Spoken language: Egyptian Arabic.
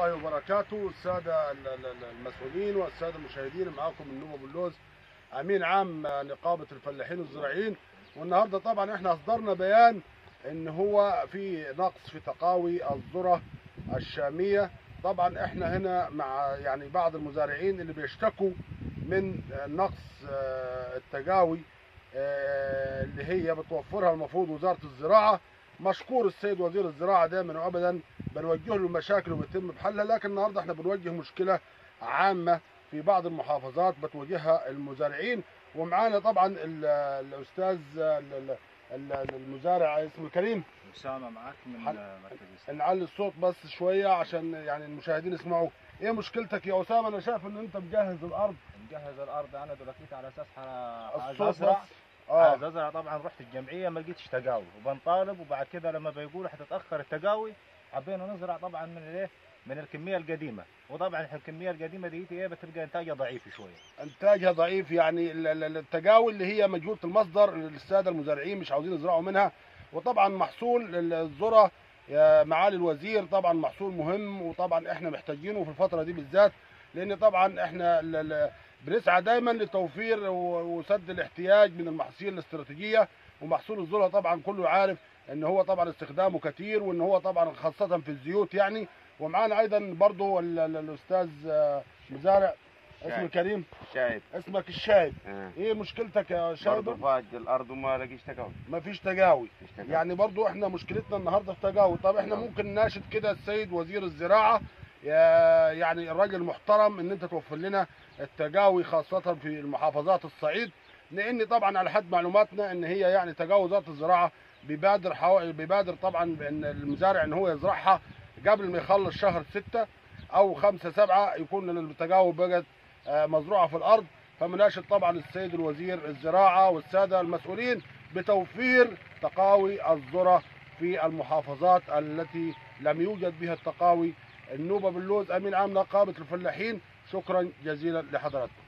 الله وبركاته السادة ال- ال- ال- المسؤولين والسادة المشاهدين معاكم من نوبة بلوز أمين عام نقابة الفلاحين والزراعيين والنهاردة طبعا احنا أصدرنا بيان إن هو في نقص في تقاوي الذرة الشامية طبعا احنا هنا مع يعني بعض المزارعين اللي بيشتكوا من نقص آه، التجاوي آه، اللي هي بتوفرها المفروض وزارة الزراعة مشكور السيد وزير الزراعة دائما وأبدا بنوجه له المشاكل وبيتم بحلها لكن النهارده احنا بنوجه مشكله عامه في بعض المحافظات بتواجهها المزارعين ومعانا طبعا ال- الاستاذ ال- ال- ال- المزارع اسمه كريم أسامة معك من حل- مركز الإسلام. نعلي الصوت بس شويه عشان يعني المشاهدين يسمعوا ايه مشكلتك يا اسامه انا شايف ان انت مجهز الارض نجهز الأرض أنا دلوقتي على أساس ح- عايز الصوت أزرع بس اه عايز أزرع طبعا رحت الجمعية ما لقيتش تقاوي وبنطالب وبعد كده لما بيقولوا حتتأخر التقاوي حبينا نزرع طبعا من الايه من الكمية القديمة وطبعا الكمية القديمة دي ايه بتبقى إنتاجها ضعيف شوية انتاجها ضعيف يعني ال- ال- التجاوي اللي هي مجهوله المصدر الساده المزارعين مش عاوزين يزرعوا منها وطبعا محصول ال- الذره يا معالي الوزير طبعا محصول مهم وطبعا احنا محتاجينه في الفتره دي بالذات لان طبعا احنا ال- ال- بنسعى دايما لتوفير و- وسد الاحتياج من المحاصيل الاستراتيجيه ومحصول الذره طبعا كله عارف ان هو طبعا استخدامه كتير وان هو طبعا خاصه في الزيوت يعني ومعانا ايضا برضو ال- ال- الاستاذ آه، مزارع اسمه شايب. كريم شايب اسمك الشايب آه. ايه مشكلتك يا برضه شايب فاج الارض وما لقيش تقاوي ما فيش تجاوي فيش تقاوي. يعني برضو احنا مشكلتنا النهارده في تجاوي طب احنا نعم. ممكن ناشد كده السيد وزير الزراعه يا- يعني الراجل محترم ان انت توفر لنا التجاوي خاصه في المحافظات الصعيد لان طبعا على حد معلوماتنا ان هي يعني تجاوي وزاره الزراعه بيبادر حو... بيبادر طبعا بان المزارع ان هو يزرعها قبل ما يخلص شهر ستة او خمسة سبعة يكون التجاوب بقت آه، مزروعة في الارض فمناشد طبعا السيد الوزير الزراعة والسادة المسؤولين بتوفير تقاوي الذرة في المحافظات التي لم يوجد بها التقاوي النوبة باللوز امين عام نقابة الفلاحين شكرا جزيلا لحضراتكم